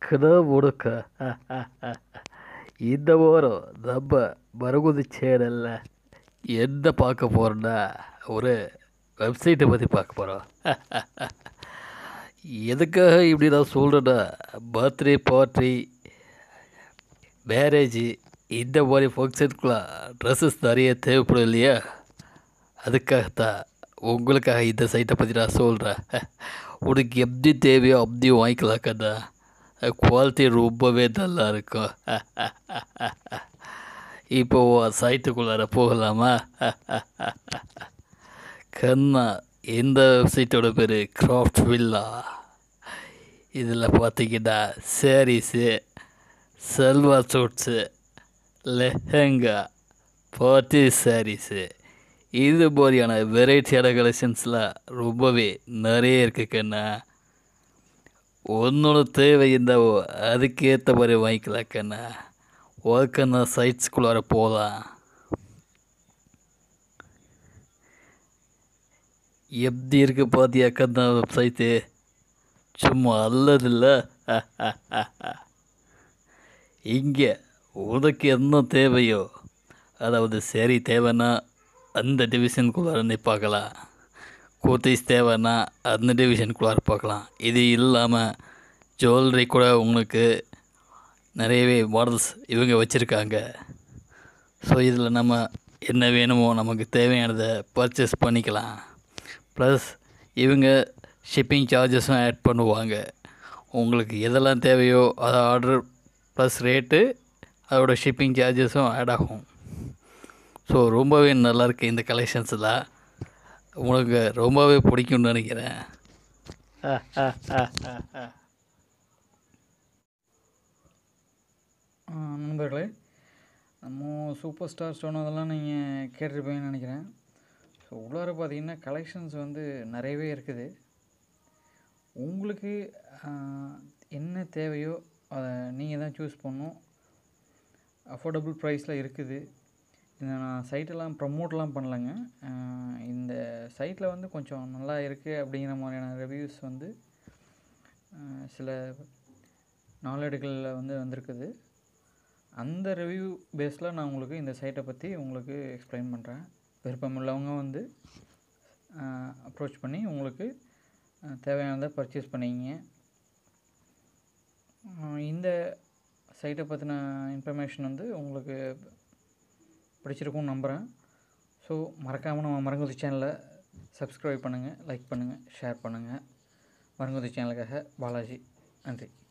முறுக்குனா முறுக்கு இந்த வாரம் நம்ம மரகுதி சேனலில் என்ன பார்க்க போகிறோன்னா ஒரு வெப்சைட்டை பற்றி பார்க்க போகிறோம் எதுக்காக இப்படி நான் சொல்கிறேன்னா பர்த்டே பார்ட்டி மேரேஜு இந்த மாதிரி ஃபங்க்ஷனுக்குலாம் ட்ரெஸ்ஸஸ் நிறைய தேவைப்படும் இல்லையா அதுக்காகத்தான் உங்களுக்காக இந்த சைட்டை பற்றி நான் சொல்கிறேன் உனக்கு எப்படி தேவையோ அப்படி வாங்கிக்கலாம் கண்ணா குவாலிட்டி ரொம்பவே நல்லா இருக்கும் இப்போ சைட்டுக்குள்ளார போகலாமா கண்ணா இந்த வெப்சைட்டோட பேர் கிராஃப்ட் வில்லா இதில் பார்த்தீங்கன்னா சாரீஸு சல்வார் சூட்ஸு லெஹங்கா பார்ட்டி சாரீஸு இது மாதிரியான வெரைட்டியான கலெக்ஷன்ஸ்லாம் ரொம்பவே நிறைய இருக்குது கண்ணா ஒன்னொன்று தேவை இருந்தாவோ அதுக்கேற்ற மாதிரி வாங்கிக்கலாம் கண்ணா ஓகண்ணா சைட்ஸ்குள்ளார போகலாம் எப்படி இருக்கு பார்த்தியா கண்ணா வெப்சைட்டு சும்மா அல்லதில்ல இங்கே உனக்கு என்ன தேவையோ அதாவது சரி தேவைன்னா அந்த டிவிஷனுக்குள்ளார நீ பார்க்கலாம் கூர்த்திஸ் தேவைன்னா அந்த டிவிஷனுக்குள்ளார பார்க்கலாம் இது இல்லாமல் ஜுவல்லரி கூட உங்களுக்கு நிறையவே மாடல்ஸ் இவங்க வச்சுருக்காங்க ஸோ இதில் நம்ம என்ன வேணுமோ நமக்கு தேவையானதை பர்ச்சேஸ் பண்ணிக்கலாம் ப்ளஸ் இவங்க ஷிப்பிங் சார்ஜஸும் ஆட் பண்ணுவாங்க உங்களுக்கு எதெல்லாம் தேவையோ அதை ஆர்டர் ப்ளஸ் ரேட்டு அதோட ஷிப்பிங் சார்ஜஸும் ஆட் ஆகும் ஸோ ரொம்பவே நல்லாயிருக்கு இந்த கலெக்ஷன்ஸ்லாம் உங்களுக்கு ரொம்பவே பிடிக்கும்னு நினைக்கிறேன் நண்பர்களே நம்ம சூப்பர் ஸ்டார் சொன்னதெல்லாம் நீங்கள் கேட்டிருப்பீங்கன்னு நினைக்கிறேன் ஸோ உள்ளார பார்த்தீங்கன்னா கலெக்ஷன்ஸ் வந்து நிறையவே இருக்குது உங்களுக்கு என்ன தேவையோ அதை நீங்கள் தான் சூஸ் பண்ணணும் அஃபோர்டபுள் ப்ரைஸில் இருக்குது இந்த நான் சைட்டெல்லாம் ப்ரமோட்லாம் பண்ணலைங்க இந்த சைட்டில் வந்து கொஞ்சம் நல்லா இருக்குது அப்படிங்கிற மாதிரியான ரிவ்யூஸ் வந்து சில நாளேடுகளில் வந்து வந்திருக்குது அந்த ரிவ்யூ பேஸில் நான் உங்களுக்கு இந்த சைட்டை பற்றி உங்களுக்கு எக்ஸ்பிளைன் பண்ணுறேன் விருப்பம் உள்ளவங்க வந்து அப்ரோச் பண்ணி உங்களுக்கு தேவையானதை பர்ச்சேஸ் பண்ணிக்கிங்க இந்த சைட்டை பற்றின இன்ஃபர்மேஷன் வந்து உங்களுக்கு பிடிச்சிருக்கும்னு நம்புகிறேன் ஸோ மறக்காமல் நம்ம மரங்குதி சேனலை சப்ஸ்கிரைப் பண்ணுங்கள் லைக் பண்ணுங்கள் ஷேர் பண்ணுங்கள் மரங்குதி சேனலுக்காக பாலாஜி நன்றி